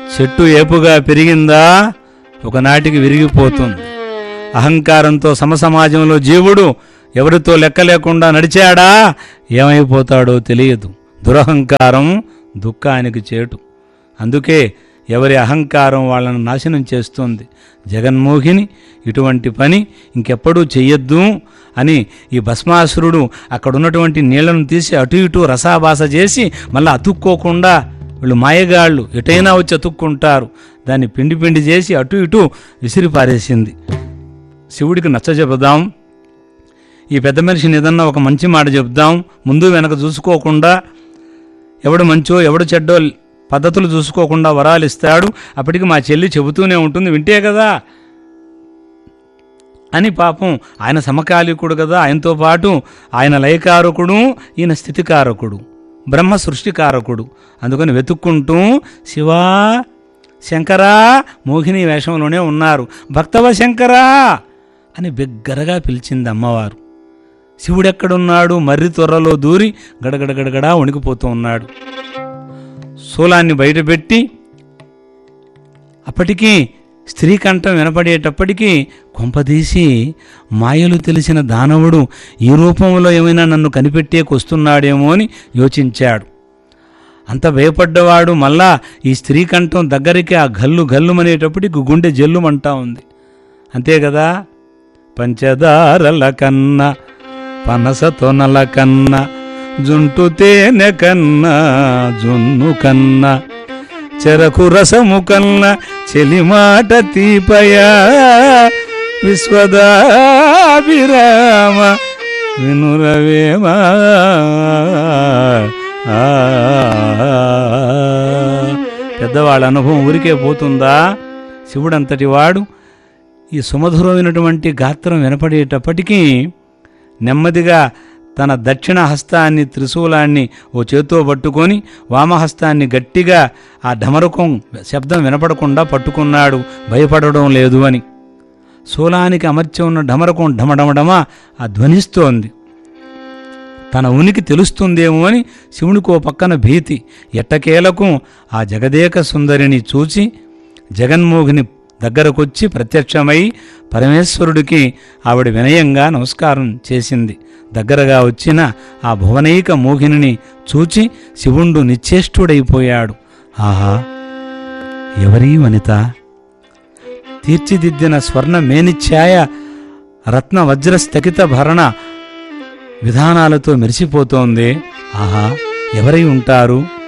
చెట్టు ఏపుగా పెరిగిందా ఒకనాటికి విరిగిపోతుంది అహంకారంతో సమసమాజంలో జీవుడు ఎవరితో లెక్క లేకుండా నడిచాడా ఏమైపోతాడో తెలియదు దురహంకారం దుఃఖానికి చేటు అందుకే ఎవరి అహంకారం వాళ్ళను నాశనం చేస్తుంది జగన్మోహిని ఇటువంటి పని ఇంకెప్పుడూ చెయ్యొద్దు అని ఈ భస్మాసురుడు అక్కడ ఉన్నటువంటి నీళ్లను తీసి అటు ఇటు రసాభాస చేసి మళ్ళీ అతుక్కోకుండా వీళ్ళు మాయగాళ్ళు ఎటైనా వచ్చి అతుక్కుంటారు దాన్ని పిండి పిండి చేసి అటు ఇటు విసిరి పారేసింది శివుడికి నచ్చ చెబుదాం ఈ పెద్ద మనిషిని ఏదన్నా ఒక మంచి మాట చెప్దాం ముందు వెనక చూసుకోకుండా ఎవడు మంచో ఎవడు చెడ్డో పద్ధతులు చూసుకోకుండా వరాలు ఇస్తాడు అప్పటికి మా చెల్లి చెబుతూనే ఉంటుంది వింటే కదా అని పాపం ఆయన సమకాలికుడు కదా ఆయనతో పాటు ఆయన లయకారకుడు ఈయన స్థితికారకుడు బ్రహ్మ సృష్టికారకుడు అందుకని వెతుక్కుంటూ శివా శంకరా మోహిని వేషంలోనే ఉన్నారు భక్తవ శంకరా అని బిగ్గరగా పిలిచింది అమ్మవారు శివుడెక్కడున్నాడు మర్రి త్వరలో దూరి గడగడగడగడా వణికిపోతూ ఉన్నాడు శూలాన్ని బయటపెట్టి అప్పటికి స్త్రీ కంఠం వినపడేటప్పటికీ కొంపదీసి మాయలు తెలిసిన దానవుడు ఈ రూపంలో ఏమైనా నన్ను కనిపెట్టేకొస్తున్నాడేమో అని యోచించాడు అంత భయపడ్డవాడు మళ్ళా ఈ స్త్రీ కంఠం దగ్గరికి ఆ గల్లు గల్లుమనేటప్పటికి గుండె జల్లుమంటా ఉంది అంతే కదా పంచదారల కన్నా పనస తొనల కన్నా జుంటు తేనె కన్నా జున్ను కన్నా చెరకు రసము కన్నా చెలిమాట తీపయా విశ్వదాభిరామ వినురవేమా ఆ, పెద్దవాళ్ళ అనుభవం ఊరికే పోతుందా శివుడంతటి వాడు ఈ సుమధురమైనటువంటి గాత్రం వినపడేటప్పటికీ నెమ్మదిగా తన దక్షిణ హస్తాన్ని త్రిశూలాన్ని ఓ చేత్తో పట్టుకొని వామహస్తాన్ని గట్టిగా ఆ ఢమరుకం శబ్దం వినపడకుండా పట్టుకున్నాడు భయపడడం లేదు అని శూలానికి అమర్చి ఉన్న ఢమరకం ఢమఢమఢమా ఆ ధ్వనిస్తోంది తన ఉనికి తెలుస్తుందేమో అని శివునికో పక్కన భీతి ఎట్టకేలకు ఆ జగదేక సుందరిని చూచి జగన్మోహిని దగ్గరకొచ్చి ప్రత్యక్షమై పరమేశ్వరుడికి ఆవిడ వినయంగా నమస్కారం చేసింది దగ్గరగా వచ్చిన ఆ భువనైక మోహిని చూచి శివుండు నిశ్చేష్టుడైపోయాడు ఆహా ఎవరీ వనిత తీర్చిదిద్దిన స్వర్ణ మేనిఛాయ రత్న వజ్ర స్థగిత భరణ విధానాలతో మెరిసిపోతోంది ఆహా ఎవరై ఉంటారు